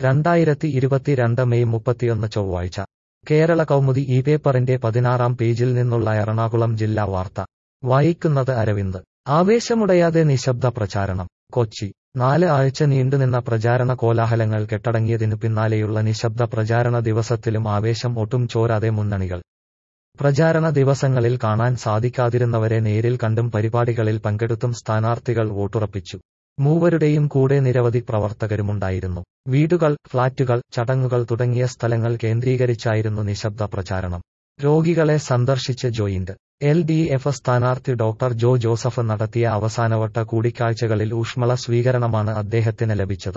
രണ്ടായിരത്തി ഇരുപത്തിരണ്ട് മെയ് മുപ്പത്തിയൊന്ന് ചൊവ്വാഴ്ച കേരള കൗമുദി ഈ പേപ്പറിന്റെ പതിനാറാം പേജിൽ നിന്നുള്ള എറണാകുളം ജില്ലാ വാർത്ത വായിക്കുന്നത് അരവിന്ദ് ആവേശമുടയാതെ നിശബ്ദ പ്രചാരണം കൊച്ചി നാല് ആഴ്ച നീണ്ടുനിന്ന പ്രചാരണ കോലാഹലങ്ങൾ കെട്ടടങ്ങിയതിനു പിന്നാലെയുള്ള നിശബ്ദ പ്രചാരണ ദിവസത്തിലും ആവേശം ഒട്ടും ചോരാതെ മുന്നണികൾ പ്രചാരണ ദിവസങ്ങളിൽ കാണാൻ സാധിക്കാതിരുന്നവരെ നേരിൽ കണ്ടും പരിപാടികളിൽ പങ്കെടുത്തും സ്ഥാനാർത്ഥികൾ വോട്ടുറപ്പിച്ചു മൂവരുടെയും കൂടെ നിരവധി പ്രവർത്തകരുമുണ്ടായിരുന്നു വീടുകൾ ഫ്ളാറ്റുകൾ ചടങ്ങുകൾ തുടങ്ങിയ സ്ഥലങ്ങൾ കേന്ദ്രീകരിച്ചായിരുന്നു നിശബ്ദ പ്രചാരണം രോഗികളെ സന്ദർശിച്ച് ജോയിന്റ് എൽ ഡി എഫ് സ്ഥാനാർത്ഥി ഡോക്ടർ ജോ ജോസഫ് നടത്തിയ അവസാനവട്ട കൂടിക്കാഴ്ചകളിൽ ഊഷ്മള സ്വീകരണമാണ് അദ്ദേഹത്തിന് ലഭിച്ചത്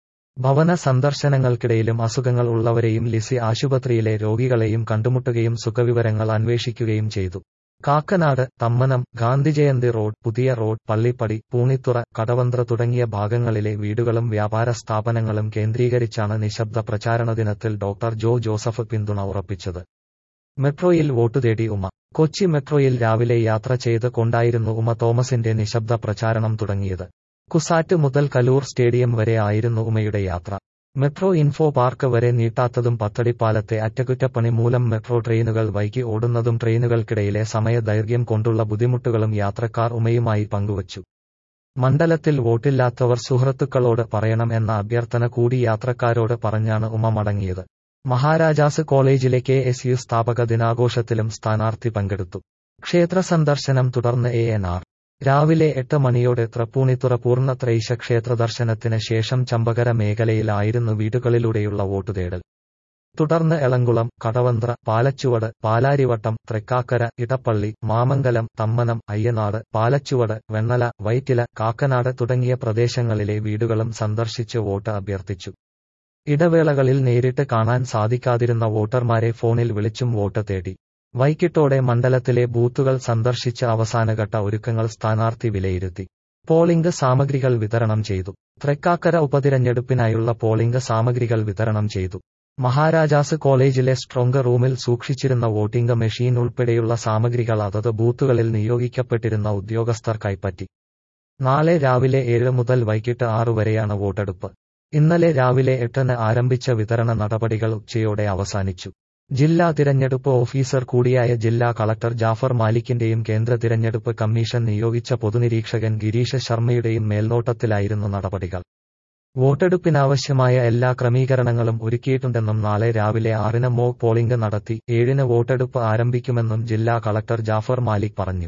ഭവന സന്ദർശനങ്ങൾക്കിടയിലും അസുഖങ്ങൾ ഉള്ളവരെയും ലിസി ആശുപത്രിയിലെ രോഗികളെയും കണ്ടുമുട്ടുകയും സുഖവിവരങ്ങൾ അന്വേഷിക്കുകയും ചെയ്തു കാക്കനാട് തമ്മനം ഗാന്ധിജയന്തി റോഡ് പുതിയ റോഡ് പള്ളിപ്പടി പൂണിത്തുറ കടവന്ത്ര തുടങ്ങിയ ഭാഗങ്ങളിലെ വീടുകളും വ്യാപാര സ്ഥാപനങ്ങളും കേന്ദ്രീകരിച്ചാണ് നിശബ്ദ പ്രചാരണ ദിനത്തിൽ ഡോക്ടർ ജോ ജോസഫ് പിന്തുണ ഉറപ്പിച്ചത് മെട്രോയിൽ വോട്ട് തേടി ഉമ കൊച്ചി മെട്രോയിൽ രാവിലെ യാത്ര ചെയ്ത് കൊണ്ടായിരുന്നു ഉമ തോമസിന്റെ നിശബ്ദ പ്രചാരണം തുടങ്ങിയത് കുസാറ്റ് മുതൽ കലൂർ സ്റ്റേഡിയം വരെ ആയിരുന്നു ഉമയുടെ യാത്ര മെട്രോ ഇൻഫോ പാർക്ക് വരെ നീട്ടാത്തതും പത്തടിപ്പാലത്തെ അറ്റകുറ്റപ്പണി മൂലം മെട്രോ ട്രെയിനുകൾ വൈകി ഓടുന്നതും ട്രെയിനുകൾക്കിടയിലെ സമയദൈർഘ്യം കൊണ്ടുള്ള ബുദ്ധിമുട്ടുകളും യാത്രക്കാർ ഉമയുമായി പങ്കുവച്ചു മണ്ഡലത്തിൽ വോട്ടില്ലാത്തവർ സുഹൃത്തുക്കളോട് പറയണം എന്ന അഭ്യർത്ഥന കൂടി യാത്രക്കാരോട് പറഞ്ഞാണ് ഉമ മടങ്ങിയത് മഹാരാജാസ് കോളേജിലെ കെ എസ് യു സ്ഥാപക ദിനാഘോഷത്തിലും സ്ഥാനാർത്ഥി പങ്കെടുത്തു ക്ഷേത്ര സന്ദർശനം തുടർന്ന് എ എൻ ആർ രാവിലെ എട്ട് മണിയോടെ തൃപ്പൂണിത്തുറ പൂർണ്ണ ത്രൈശ ക്ഷേത്ര ദർശനത്തിന് ശേഷം ചമ്പകര മേഖലയിലായിരുന്നു വീടുകളിലൂടെയുള്ള വോട്ടുതേടൽ തുടർന്ന് എളങ്കുളം കടവന്ത്ര പാലച്ചുവട് പാലാരിവട്ടം തൃക്കാക്കര ഇടപ്പള്ളി മാമംഗലം തമ്മനം അയ്യനാട് പാലച്ചുവട് വെണ്ണല വൈറ്റില കാക്കനാട് തുടങ്ങിയ പ്രദേശങ്ങളിലെ വീടുകളും സന്ദർശിച്ച് വോട്ട് അഭ്യർത്ഥിച്ചു ഇടവേളകളിൽ നേരിട്ട് കാണാൻ സാധിക്കാതിരുന്ന വോട്ടർമാരെ ഫോണിൽ വിളിച്ചും വോട്ട് തേടി വൈകിട്ടോടെ മണ്ഡലത്തിലെ ബൂത്തുകൾ സന്ദർശിച്ച അവസാനഘട്ട ഒരുക്കങ്ങൾ സ്ഥാനാർത്ഥി വിലയിരുത്തി പോളിംഗ് സാമഗ്രികൾ വിതരണം ചെയ്തു തൃക്കാക്കര ഉപതിരഞ്ഞെടുപ്പിനായുള്ള പോളിംഗ് സാമഗ്രികൾ വിതരണം ചെയ്തു മഹാരാജാസ് കോളേജിലെ സ്ട്രോങ് റൂമിൽ സൂക്ഷിച്ചിരുന്ന വോട്ടിംഗ് മെഷീൻ ഉൾപ്പെടെയുള്ള സാമഗ്രികൾ അതത് ബൂത്തുകളിൽ നിയോഗിക്കപ്പെട്ടിരുന്ന ഉദ്യോഗസ്ഥർ കൈപ്പറ്റി നാളെ രാവിലെ ഏഴ് മുതൽ വൈകിട്ട് ആറു വരെയാണ് വോട്ടെടുപ്പ് ഇന്നലെ രാവിലെ എട്ടിന് ആരംഭിച്ച വിതരണ നടപടികൾ ഉച്ചയോടെ അവസാനിച്ചു ജില്ലാ തിരഞ്ഞെടുപ്പ് ഓഫീസർ കൂടിയായ ജില്ലാ കളക്ടർ ജാഫർ മാലിക്കിന്റെയും കേന്ദ്ര തിരഞ്ഞെടുപ്പ് കമ്മീഷൻ നിയോഗിച്ച പൊതുനിരീക്ഷകൻ ഗിരീഷ് ശർമ്മയുടെയും മേൽനോട്ടത്തിലായിരുന്നു നടപടികൾ വോട്ടെടുപ്പിനാവശ്യമായ എല്ലാ ക്രമീകരണങ്ങളും ഒരുക്കിയിട്ടുണ്ടെന്നും നാളെ രാവിലെ ആറിന് മോക്ക് പോളിംഗ് നടത്തി ഏഴിന് വോട്ടെടുപ്പ് ആരംഭിക്കുമെന്നും ജില്ലാ കളക്ടർ ജാഫർ മാലിക് പറഞ്ഞു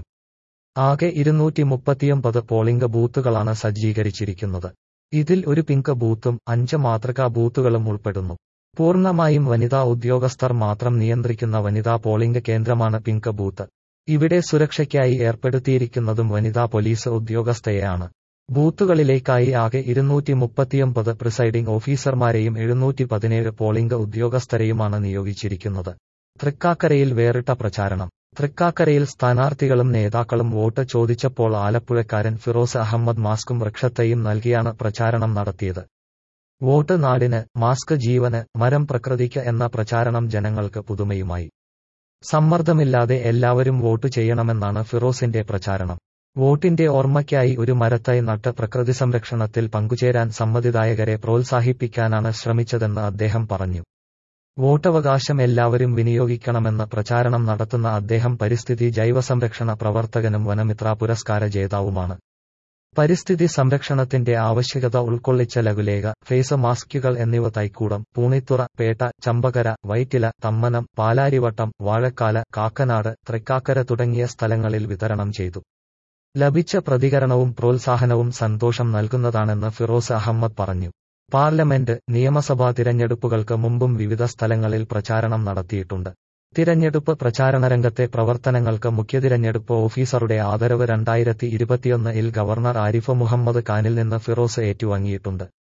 ആകെ ഇരുന്നൂറ്റി മുപ്പത്തിയൊമ്പത് പോളിംഗ് ബൂത്തുകളാണ് സജ്ജീകരിച്ചിരിക്കുന്നത് ഇതിൽ ഒരു പിങ്ക് ബൂത്തും അഞ്ച് മാതൃകാ ബൂത്തുകളും ഉൾപ്പെടുന്നു പൂർണ്ണമായും വനിതാ ഉദ്യോഗസ്ഥർ മാത്രം നിയന്ത്രിക്കുന്ന വനിതാ പോളിംഗ് കേന്ദ്രമാണ് പിങ്ക് ബൂത്ത് ഇവിടെ സുരക്ഷയ്ക്കായി ഏർപ്പെടുത്തിയിരിക്കുന്നതും വനിതാ പോലീസ് ഉദ്യോഗസ്ഥയെയാണ് ബൂത്തുകളിലേക്കായി ആകെ ഇരുന്നൂറ്റി മുപ്പത്തിയൊമ്പത് പ്രിസൈഡിംഗ് ഓഫീസർമാരെയും എഴുന്നൂറ്റി പതിനേഴ് പോളിംഗ് ഉദ്യോഗസ്ഥരെയുമാണ് നിയോഗിച്ചിരിക്കുന്നത് തൃക്കാക്കരയിൽ വേറിട്ട പ്രചാരണം തൃക്കാക്കരയിൽ സ്ഥാനാർത്ഥികളും നേതാക്കളും വോട്ട് ചോദിച്ചപ്പോൾ ആലപ്പുഴക്കാരൻ ഫിറോസ് അഹമ്മദ് മാസ്കും വൃക്ഷത്തയും നൽകിയാണ് പ്രചാരണം നടത്തിയത് വോട്ട് നാടിന് മാസ്ക് ജീവന് മരം പ്രകൃതിക്ക് എന്ന പ്രചാരണം ജനങ്ങൾക്ക് പുതുമയുമായി സമ്മർദ്ദമില്ലാതെ എല്ലാവരും വോട്ട് ചെയ്യണമെന്നാണ് ഫിറോസിന്റെ പ്രചാരണം വോട്ടിന്റെ ഓർമ്മയ്ക്കായി ഒരു മരത്തൈ നട്ട് പ്രകൃതി സംരക്ഷണത്തിൽ പങ്കുചേരാൻ സമ്മതിദായകരെ പ്രോത്സാഹിപ്പിക്കാനാണ് ശ്രമിച്ചതെന്ന് അദ്ദേഹം പറഞ്ഞു വോട്ടവകാശം എല്ലാവരും വിനിയോഗിക്കണമെന്ന് പ്രചാരണം നടത്തുന്ന അദ്ദേഹം പരിസ്ഥിതി ജൈവസംരക്ഷണ പ്രവർത്തകനും വനമിത്ര പുരസ്കാര ജേതാവുമാണ് പരിസ്ഥിതി സംരക്ഷണത്തിന്റെ ആവശ്യകത ഉൾക്കൊള്ളിച്ച ലഘുലേഖ ഫേസ് മാസ്കുകൾ എന്നിവ തൈക്കൂടം പൂണിത്തുറ പേട്ട ചമ്പകര വൈറ്റില തമ്മനം പാലാരിവട്ടം വാഴക്കാല കാക്കനാട് തൃക്കാക്കര തുടങ്ങിയ സ്ഥലങ്ങളിൽ വിതരണം ചെയ്തു ലഭിച്ച പ്രതികരണവും പ്രോത്സാഹനവും സന്തോഷം നൽകുന്നതാണെന്ന് ഫിറോസ് അഹമ്മദ് പറഞ്ഞു പാർലമെന്റ് നിയമസഭാ തിരഞ്ഞെടുപ്പുകൾക്ക് മുമ്പും വിവിധ സ്ഥലങ്ങളിൽ പ്രചാരണം നടത്തിയിട്ടുണ്ട് തിരഞ്ഞെടുപ്പ് പ്രചാരണ രംഗത്തെ പ്രവർത്തനങ്ങൾക്ക് മുഖ്യ തിരഞ്ഞെടുപ്പ് ഓഫീസറുടെ ആദരവ് രണ്ടായിരത്തി ഇരുപത്തിയൊന്ന് ഇൽ ഗവർണർ ആരിഫ് മുഹമ്മദ് ഖാനിൽ നിന്ന് ഫിറോസ് ഏറ്റുവാങ്ങിയിട്ടുണ്ട്